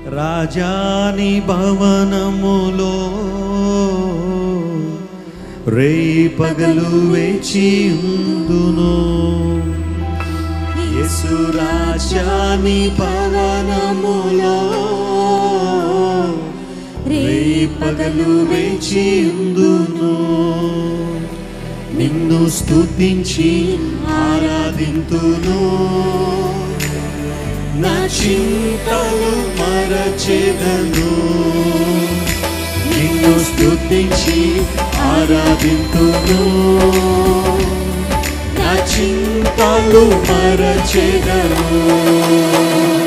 రాజాని భవనములో రే పగలు వేచి ఉందును యేసు రాజాని భవనములో రే పగలు వేచి ఉందును నిన్ను స్తుతించి ఆరాధింతును నా చింతలు మరచెదను నిన్ను స్తుతించి ఆరాధింతును నా చింతలు మరచెదను